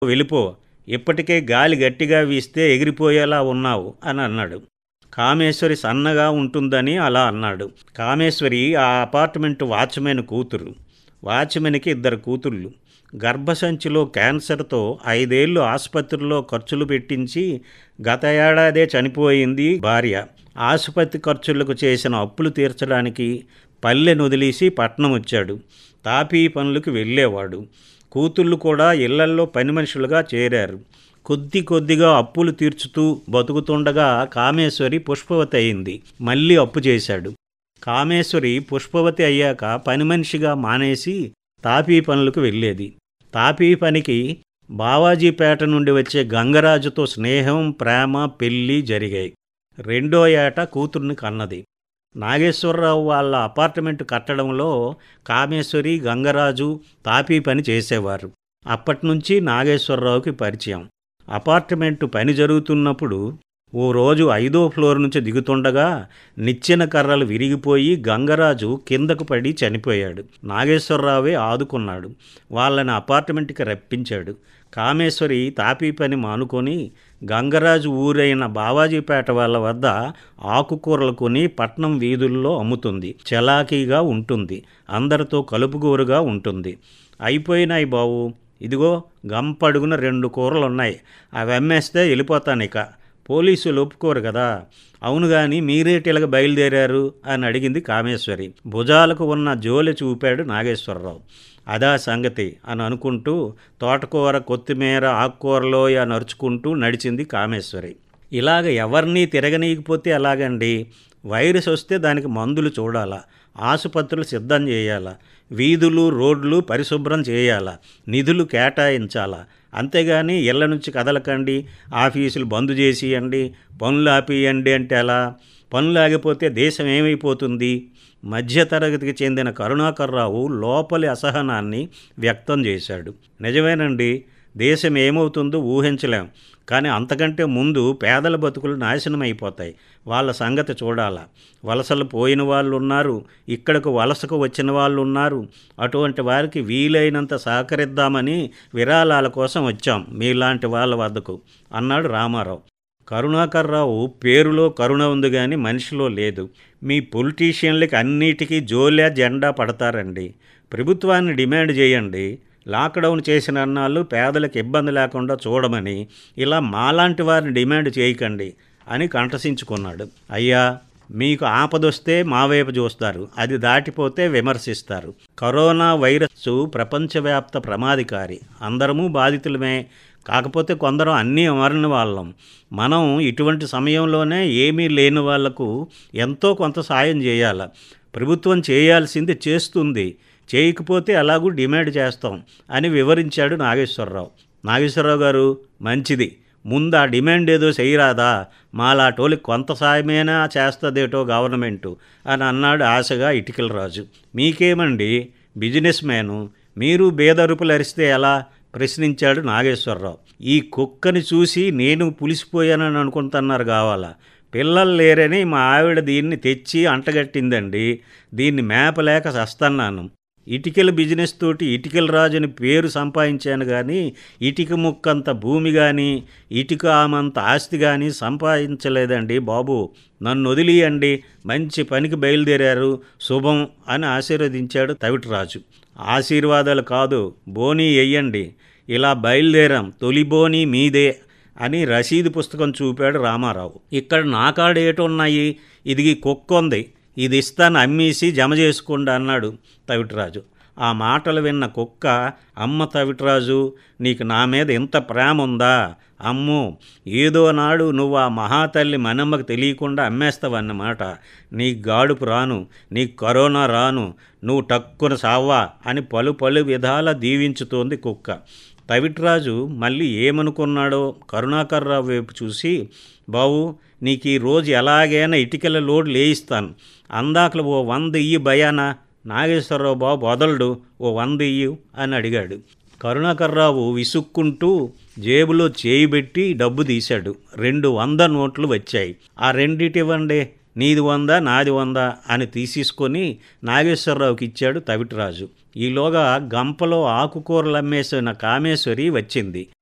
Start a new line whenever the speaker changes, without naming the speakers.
వెళ్ళిపో ఇప్పటికే గాలి గట్టిగా వీస్తే ఎగిరిపోయేలా ఉన్నావు అని అన్నాడు కామేశ్వరి సన్నగా ఉంటుందని అలా అన్నాడు కామేశ్వరి ఆ అపార్ట్మెంట్ వాచ్మెన్ కూతురు వాచ్మెన్కి ఇద్దరు కూతుళ్ళు గర్భసంచిలో క్యాన్సర్తో ఐదేళ్లు ఆసుపత్రిలో ఖర్చులు పెట్టించి గత ఏడాదే చనిపోయింది భార్య ఆసుపత్రి ఖర్చులకు చేసిన అప్పులు తీర్చడానికి పల్లెను వదిలేసి పట్నం వచ్చాడు తాపీ పనులకు వెళ్ళేవాడు కూతుళ్ళు కూడా ఇళ్లల్లో పని మనుషులుగా చేరారు కొద్ది కొద్దిగా అప్పులు తీర్చుతూ బతుకుతుండగా కామేశ్వరి పుష్పవతి అయింది మళ్ళీ అప్పు చేశాడు కామేశ్వరి పుష్పవతి అయ్యాక పని మనిషిగా మానేసి తాపీ పనులకు వెళ్ళేది తాపీ పనికి బావాజీపేట నుండి వచ్చే గంగరాజుతో స్నేహం ప్రేమ పెళ్ళి జరిగాయి రెండో ఏట కూతుర్ని కన్నది నాగేశ్వరరావు వాళ్ళ అపార్ట్మెంట్ కట్టడంలో కామేశ్వరి గంగరాజు తాపీ పని చేసేవారు అప్పటినుంచి నాగేశ్వరరావుకి పరిచయం అపార్ట్మెంటు పని జరుగుతున్నప్పుడు ఓ రోజు ఐదో ఫ్లోర్ నుంచి దిగుతుండగా నిచ్చెన కర్రలు విరిగిపోయి గంగరాజు కిందకు పడి చనిపోయాడు నాగేశ్వరరావే ఆదుకున్నాడు వాళ్ళని అపార్ట్మెంట్కి రప్పించాడు కామేశ్వరి తాపీ పని మానుకొని గంగరాజు ఊరైన బావాజీపేట వాళ్ళ వద్ద ఆకుకూరలు కొని పట్నం వీధుల్లో అమ్ముతుంది చలాకీగా ఉంటుంది అందరితో కలుపుగోరుగా ఉంటుంది అయిపోయినాయి బావు ఇదిగో గంపడుగున రెండు కూరలు ఉన్నాయి అవి అమ్మేస్తే వెళ్ళిపోతాను ఇక పోలీసులు ఒప్పుకోరు కదా అవును గాని మీరేటిలాగా బయలుదేరారు అని అడిగింది కామేశ్వరి భుజాలకు ఉన్న జోలె చూపాడు నాగేశ్వరరావు అదా సంగతి అని అనుకుంటూ తోటకూర కొత్తిమీర ఆకుకూరలో నరుచుకుంటూ నడిచింది కామేశ్వరి ఇలాగ ఎవరినీ తిరగనీయకపోతే ఎలాగండి వైరస్ వస్తే దానికి మందులు చూడాలా ఆసుపత్రులు సిద్ధం చేయాలా వీధులు రోడ్లు పరిశుభ్రం చేయాలా నిధులు కేటాయించాలా అంతేగాని ఇళ్ల నుంచి కదలకండి ఆఫీసులు బంద్ చేసియండి పనులు ఆపియండి అంటే ఎలా పనులు ఆగిపోతే దేశం ఏమైపోతుంది మధ్యతరగతికి చెందిన కరుణాకర్రావు లోపలి అసహనాన్ని వ్యక్తం చేశాడు నిజమేనండి దేశం ఏమవుతుందో ఊహించలేం కానీ అంతకంటే ముందు పేదల బతుకులు నాశనం అయిపోతాయి వాళ్ళ సంగతి చూడాలా వలసలు పోయిన వాళ్ళు ఉన్నారు ఇక్కడకు వలసకు వచ్చిన వాళ్ళు ఉన్నారు అటువంటి వారికి వీలైనంత సహకరిద్దామని విరాళాల కోసం వచ్చాం మీలాంటి వాళ్ళ వద్దకు అన్నాడు రామారావు కరుణాకర్రావు పేరులో కరుణ ఉంది కానీ మనిషిలో లేదు మీ పొలిటీషియన్లకి అన్నిటికీ జోలే జెండా పడతారండి ప్రభుత్వాన్ని డిమాండ్ చేయండి లాక్డౌన్ చేసిన అన్నాళ్ళు పేదలకు ఇబ్బంది లేకుండా చూడమని ఇలా మాలాంటి వారిని డిమాండ్ చేయకండి అని కంటసించుకున్నాడు అయ్యా మీకు ఆపదొస్తే మా వైపు చూస్తారు అది దాటిపోతే విమర్శిస్తారు కరోనా వైరస్ ప్రపంచవ్యాప్త ప్రమాదికారి అందరము బాధితులమే కాకపోతే కొందరు అన్నీ మారిన వాళ్ళం మనం ఇటువంటి సమయంలోనే ఏమీ లేని వాళ్లకు ఎంతో కొంత సాయం చేయాలి ప్రభుత్వం చేయాల్సింది చేస్తుంది చేయకపోతే అలాగూ డిమాండ్ చేస్తాం అని వివరించాడు నాగేశ్వరరావు నాగేశ్వరరావు గారు మంచిది ముందు ఆ డిమాండ్ ఏదో చేయరాదా మాలాటోళ్ళకి కొంత సాయమైనా చేస్తుందేటో గవర్నమెంటు అని అన్నాడు ఆశగా ఇటికల రాజు మీకేమండి బిజినెస్ మ్యాను మీరు బేదరుపులు అరిస్తే ఎలా ప్రశ్నించాడు నాగేశ్వరరావు ఈ కుక్కని చూసి నేను పులిసిపోయానని అనుకుంటున్నారు కావాలా పిల్లలు లేరని మా ఆవిడ దీన్ని తెచ్చి అంటగట్టిందండి దీన్ని మేపలేక చస్తన్నాను ఇటికల బిజినెస్ తోటి ఇటికల రాజుని పేరు సంపాదించాను కానీ ఇటుక ముక్కంత భూమి కానీ ఇటుక ఆమంత ఆస్తి కానీ సంపాదించలేదండి బాబు నన్ను వదిలియండి మంచి పనికి బయలుదేరారు శుభం అని ఆశీర్వదించాడు తవిటరాజు ఆశీర్వాదాలు కాదు బోనీ వెయ్యండి ఇలా బయలుదేరాం తొలి బోనీ మీదే అని రసీదు పుస్తకం చూపాడు రామారావు ఇక్కడ నాకాడేటున్నాయి ఇది కుక్కొంది ఇది ఇస్తాను అమ్మేసి జమ చేసుకోండి అన్నాడు తవిటరాజు ఆ మాటలు విన్న కుక్క అమ్మ తవిటరాజు నీకు నా మీద ఇంత ప్రేమ ఉందా అమ్మో ఏదో నాడు నువ్వు ఆ మహాతల్లి మనమ్మకు తెలియకుండా అమ్మేస్తావన్నమాట నీ గాడుపు రాను నీ కరోనా రాను నువ్వు టక్కున సావా అని పలు పలు విధాల దీవించుతోంది కుక్క తవిట్రాజు మళ్ళీ ఏమనుకున్నాడో కరుణాకర్రావు వైపు చూసి బావు నీకు ఈ రోజు ఎలాగైనా ఇటుకల లోడ్ లేయిస్తాను అందాకలు ఓ వంద ఇయ్యి భయానా నాగేశ్వరరావు బాబు వదలడు ఓ వంద ఇయ్యు అని అడిగాడు కరుణాకర్రావు విసుక్కుంటూ జేబులో చేయి పెట్టి డబ్బు తీశాడు రెండు వంద నోట్లు వచ్చాయి ఆ రెండిటివ్వండి నీది వందా నాది వందా అని తీసేసుకొని నాగేశ్వరరావుకి ఇచ్చాడు తవిటిరాజు ఈలోగా గంపలో ఆకుకూరలు అమ్మేసిన కామేశ్వరి వచ్చింది